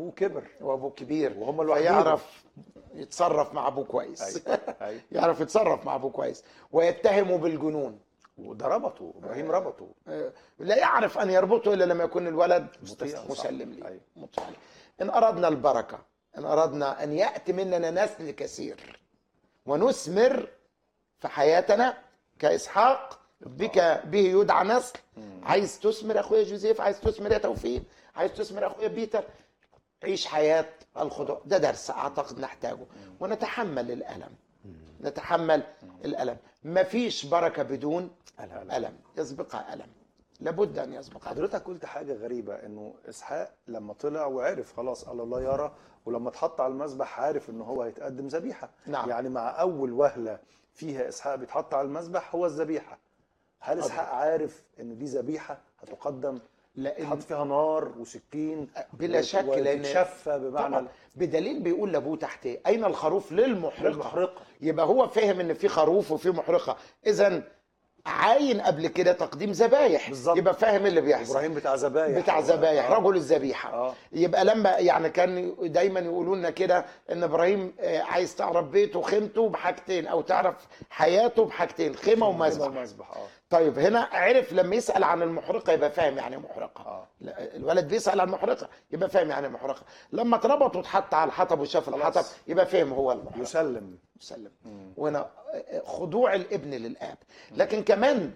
ابوه كبر وابوه كبير وهم لوحدهم. فيعرف يتصرف مع ابوه كويس ايوه ايوه يعرف يتصرف مع ابوه كويس ويتهمه بالجنون وده ربطه ابراهيم ربطه آه، لا يعرف ان يربطه الا لما يكون الولد مطيع. مسلم لي أيوة. مطيع لي. ان اردنا البركه ان اردنا ان ياتي مننا نسل كثير ونثمر في حياتنا كاسحاق بك به يدعى نسل عايز تثمر اخويا جوزيف عايز تثمر يا توفيق عايز تثمر اخويا بيتر عيش حياه الخضوع ده درس اعتقد نحتاجه ونتحمل الالم نتحمل الالم مفيش بركه بدون ألم. الم يسبقها الم لابد ان يسبقها حضرتك قلت حاجه غريبه انه اسحاق لما طلع وعرف خلاص قال الله يرى ولما اتحط على المذبح عارف ان هو هيتقدم ذبيحه نعم. يعني مع اول وهله فيها اسحاق بيتحط على المذبح هو الذبيحه هل اسحاق عارف ان دي ذبيحه هتقدم لان تحط فيها نار وسكين بلا شك لان وتتشفى بمعنى طبعا بدليل بيقول لابوه تحت إيه؟ اين الخروف للمحرقه للمحرقة. يبقى هو فاهم ان في خروف وفي محرقه اذا عاين قبل كده تقديم ذبايح بالظبط. يبقى فاهم اللي بيحصل ابراهيم بتاع ذبايح بتاع ذبايح آه. رجل الذبيحه آه. يبقى لما يعني كان دايما يقولوا لنا كده ان ابراهيم آه، عايز تعرف بيته وخيمته بحاجتين او تعرف حياته بحاجتين خيمه ومذبح ومذبح اه طيب هنا عرف لما يسال عن المحرقه يبقى فاهم يعني إيه محرقه اه لا، الولد بيسال عن المحرقه يبقى فاهم يعني إيه محرقه لما اتربط واتحط على الحطب وشاف خلاص. الحطب يبقى فاهم هو المحرقه يسلم مسلم وهنا خضوع الابن للاب لكن كمان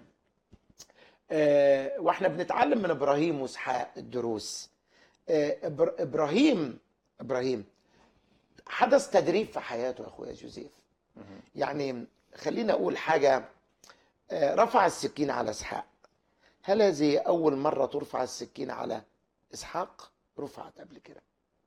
آه، واحنا بنتعلم من ابراهيم واسحاق الدروس آه، إبر- ابراهيم ابراهيم حدث تدريب في حياته يا اخويا جوزيف يعني خلينا اقول حاجه آه، رفع السكين على اسحاق هل هذه اول مره ترفع السكين على اسحاق رفعت قبل كده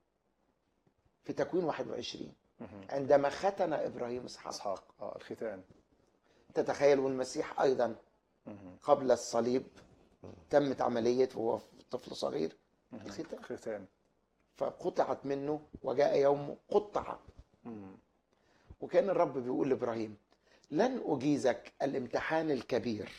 في تكوين 21 عندما ختن ابراهيم اسحاق اسحاق اه الختان تتخيل والمسيح ايضا قبل الصليب تمت عمليه وهو طفل صغير الختان ختان فقطعت منه وجاء يوم قطع وكان الرب بيقول لابراهيم لن اجيزك الامتحان الكبير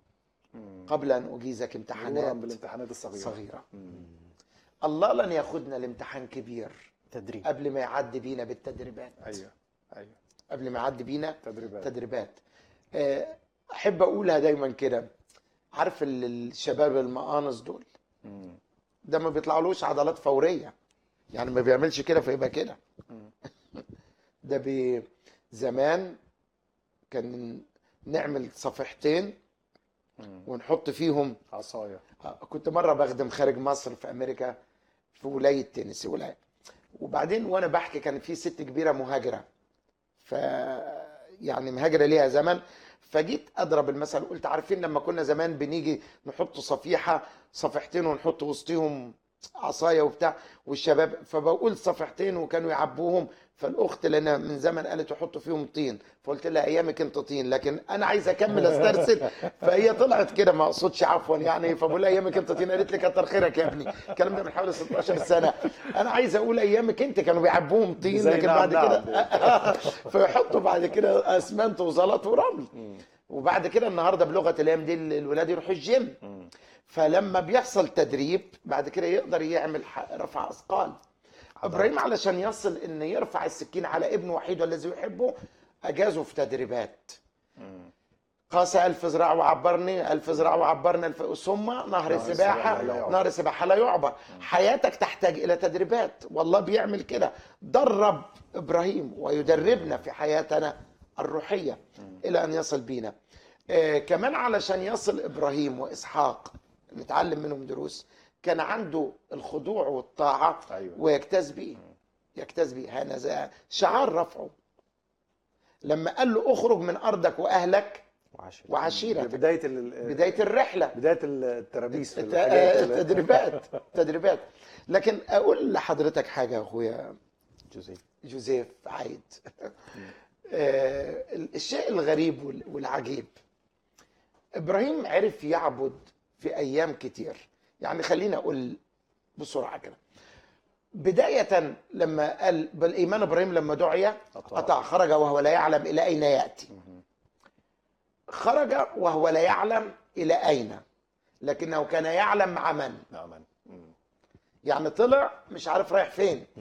قبل ان اجيزك مرورا امتحانات بالامتحانات الصغيره صغيره الله لن ياخدنا لامتحان كبير تدريب قبل ما يعدي بينا بالتدريبات ايوه ايوه قبل ما يعدي بينا تدريبات تدريبات آه، احب اقولها دايما كده عارف ال- الشباب المقانص دول مم. ده ما بيطلعلوش عضلات فوريه يعني ما بيعملش كده فيبقى كده ده بي زمان كان نعمل صفيحتين ونحط فيهم عصايه آه، كنت مره بخدم خارج مصر في امريكا في ولايه تينيسي ولايه وبعدين وانا بحكي كان في ست كبيره مهاجره ف يعني مهاجره ليها زمن فجيت اضرب المثل قلت عارفين لما كنا زمان بنيجي نحط صفيحه صفيحتين ونحط وسطهم عصايه وبتاع والشباب فبقول صفيحتين وكانوا يعبوهم فالاخت لنا من زمن قالت يحطوا فيهم طين فقلت لها ايامك انت طين لكن انا عايز اكمل استرسل فهي طلعت كده ما اقصدش عفوا يعني فبقول لها ايامك انت طين قالت لي كتر خيرك يا ابني الكلام ده من حوالي 16 سنه انا عايز اقول ايامك انت كانوا بيعبوهم طين زي لكن نعم بعد نعم. كده فيحطوا بعد كده اسمنت وزلط ورمل وبعد كده النهارده بلغه الايام دي الولاد يروحوا الجيم فلما بيحصل تدريب بعد كده يقدر يعمل ح- رفع اثقال ابراهيم علشان يصل ان يرفع السكين على ابنه وحيده الذي يحبه اجازه في تدريبات قاس ألف ذراع وعبرني ألف ذراع وعبرنا الف... ثم نهر السباحة لا يعبر. نهر السباحة لا يعبر حياتك تحتاج إلى تدريبات والله بيعمل كده درب إبراهيم ويدربنا في حياتنا الروحية إلى أن يصل بينا آه كمان علشان يصل إبراهيم وإسحاق نتعلم منهم دروس كان عنده الخضوع والطاعة أيوة. ويجتاز به يجتاز به هذا شعار رفعه لما قال له اخرج من أرضك وأهلك وعشرة وعشيرتك بدايه ال... بداية الرحلة بدايه الترابيس في الت- الحاجات آه، اللي- تدريبات تدريبات لكن اقول لحضرتك حاجه يا اخويا جوزيف جوزيف عايد آه، الشيء الغريب وال- والعجيب ابراهيم عرف يعبد في ايام كتير يعني خليني اقول بسرعه كده بداية لما قال بالإيمان إبراهيم لما دعي أطاع. أطاع خرج وهو لا يعلم إلى أين يأتي خرج وهو لا يعلم إلى أين لكنه كان يعلم مع من نعم مم. يعني طلع مش عارف رايح فين